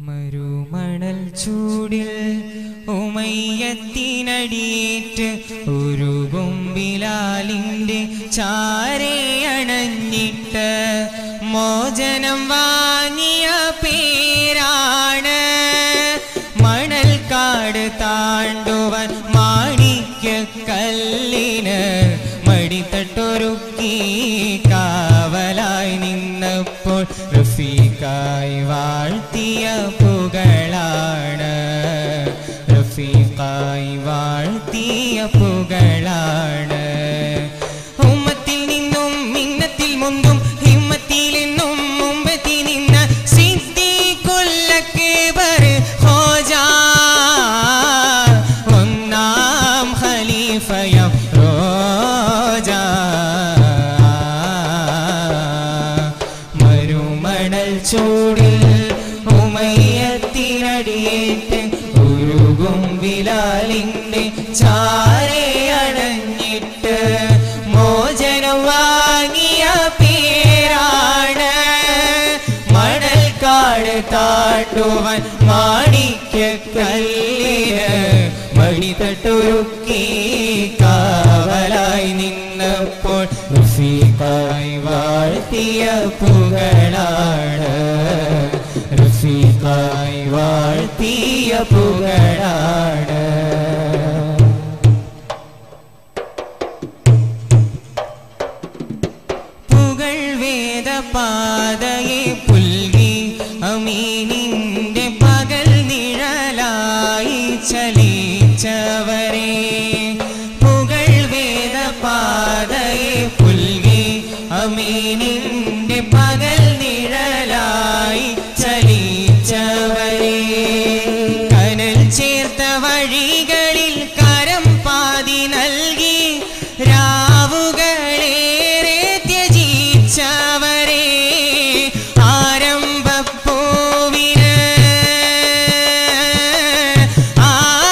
മരുമണൽ ചൂടിൽ ഉമയ്യത്തിനടിയേറ്റ് ഒരു ബൊമ്പിലാലിൻ്റെ ചാരയണഞ്ഞിട്ട് മോചനം വാങ്ങിയ പേരാണ് മണൽക്കാട് താണ്ടുവാൻ മാണിക്യ കല്ലിന് മടിത്തട്ടൊരുക്കി കാവലായി നിന്നപ്പോൾ റഫീഖായി വാഴ്ത്തിയ പുകളാണ് റഫീഖായി വാഴ്ത്തിയ പുകളാണ് ഉമ്മത്തിൽ നിന്നും മിന്നത്തിൽ മുന്തും ഹിമ്മത്തിൽ നിന്നും മുമ്പെത്തി നിന്ന സിദ്ദീഖുല്ലക്ക് ബർ ഹോജാ ഒന്നാം ഖലീഫയം റോജാ മരുമണൽ ചൂടിൽ ഉമയത്തിനടിയേറ്റ് ഉരുകും വിലാലിന്റെ ചാരയണഞ്ഞിട്ട് മോചനം വാങ്ങിയ പേരാണ് മണൽക്കാട് താണ്ടുവാൻ മാണിക്യ കല്ലിന് മണിതട്ടൊരുക്കി കാവലായി നിന്നപ്പോൾ റഫീഖായി വാഴ്ത്തിയ പുകളാണ് റഫീഖായി വാഴ്ത്തിയ പുകളാണ് പുകൾ വേദപാതയെ പുൽകി അമീനിന്റെ പകൽ നിഴലായി ചലിച്ചവരെ പുകൾ വേദപാതയെ പുൽകി അമീനിന്റെ പകൽ നിഴലായി ചലിച്ചവരെ കനൽ ചേർത്ത വഴികളിൽ കരം പാതി നൽകി രാവുകളേറെ ത്യജിച്ചവരെ ആരംഭപ്പൂവിന് ആ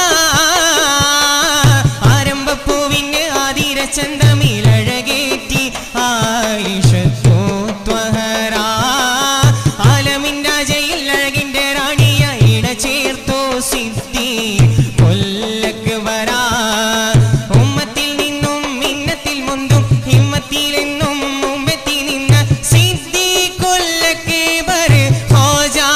ആരംഭപ്പൂവിന് ആതിര ചന്തമിലഴകേറ്റി ആയിഷത്തോ ത്വഹറാ ആലമിൻ്റെ ജയിൽ അഴകിൻ്റെ റാണിയ ഇട ചേർത്തോ സിദ്ധി കൊല്ലക്ക് വരാ ഉമ്മത്തിൽ നിന്നും മിന്നത്തിൽ മുന്തും ഹിമ്മത്തിൽ നിന്നും മുമ്പെത്തി നിന്ന സിദ്ധി കൊല്ലക്ക് ബർ ഹോജാ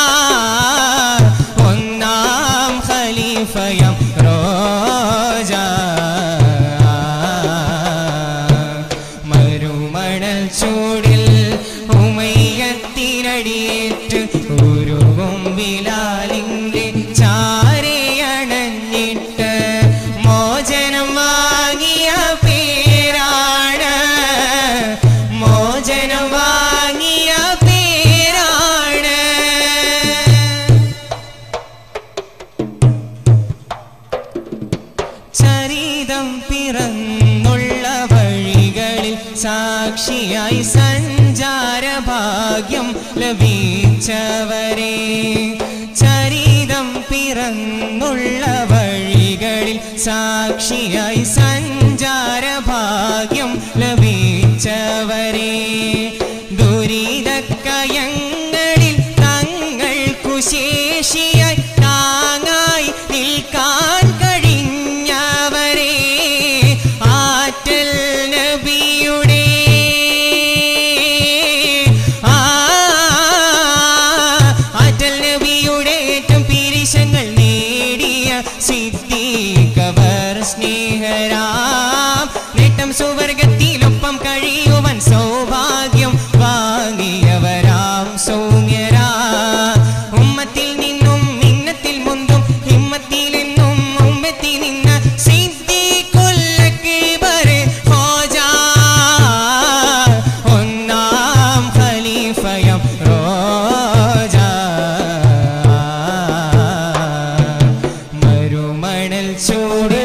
ഒന്നാം ഖലീഫയം റോജാ മരുമണൽ ചൂടിൽ ഉമയ്യത്തിനടിയേറ്റ് ഉരുവും ബിലാലിൻ്റെ ചാരയണഞ്ഞിട്ട് മോചനം വാങ്ങിയ പേരാണ് മോചനം വാങ്ങിയ പേരാണ് ചരിതം പിറന്നുള്ള വഴികളിൽ സാക്ഷിയായി സഞ്ചാരഭാഗ്യം ലഭിച്ചവരെ ചരിതം പിറന്നുള്ള വഴികളിൽ സാക്ഷിയായി സഞ്ചാരഭാഗ്യം ലഭിച്ചവരെ ദുരിതക്കയങ്ങളിൽ തങ്ങൾക്കു ശേഷിയായി താങ്ങായി നിൽക്കാൻ കഴിഞ്ഞവരെ ആറ്റൽ നബിയുടെ ആ ആറ്റൽ നബിയുടെ ഏറ്റവും പിരിശങ്ങൾ നേടിയ സിദ്ദീഖവർ സ്നേഹരാം നേട്ടം സുവർഗത്തിലൊപ്പം കഴിയുവാൻ സൗഭാഗ്യം വാങ്ങിയവരാം സൗമ്യരാ ഉമ്മത്തിൽ നിന്നും മിന്നത്തിൽ മുന്തും ഹിമ്മത്തിൽ നിന്നും മുമ്പെത്തി നിന്ന സിദ്ദീഖുല്ലക്ക് ബർ ഹോജാ ഒന്നാം ഖലീഫയം റോജാ മരുമണൽ ചൂട്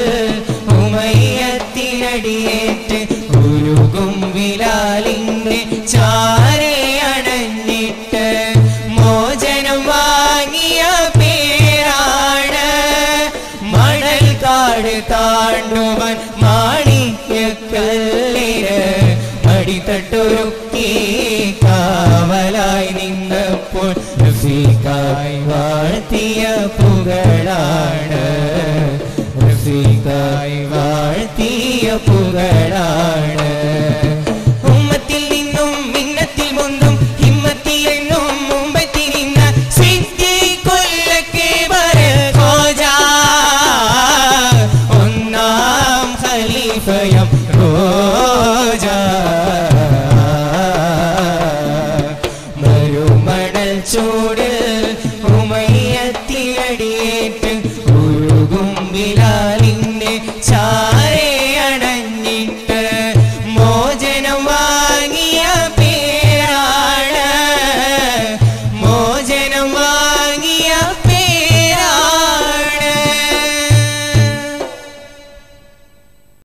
ഉമയ്യത്തിനടിയേറ്റ് ഉരുകും വിലാലിന്റെ ചാരയണഞ്ഞിട്ട് മോചനം വാങ്ങിയ പേരാണ് മണൽക്കാട് താണ്ടുവാൻ മാണിക്യക്കല്ലിന് അടിത്തട്ടൊരുക്കി കാവലായി നിന്നപ്പോൾ റഫീഖായി വാഴ്ത്തിയ പുകളാണ് റഫീഖായി വാഴ്ത്തിയ പുകളാണ്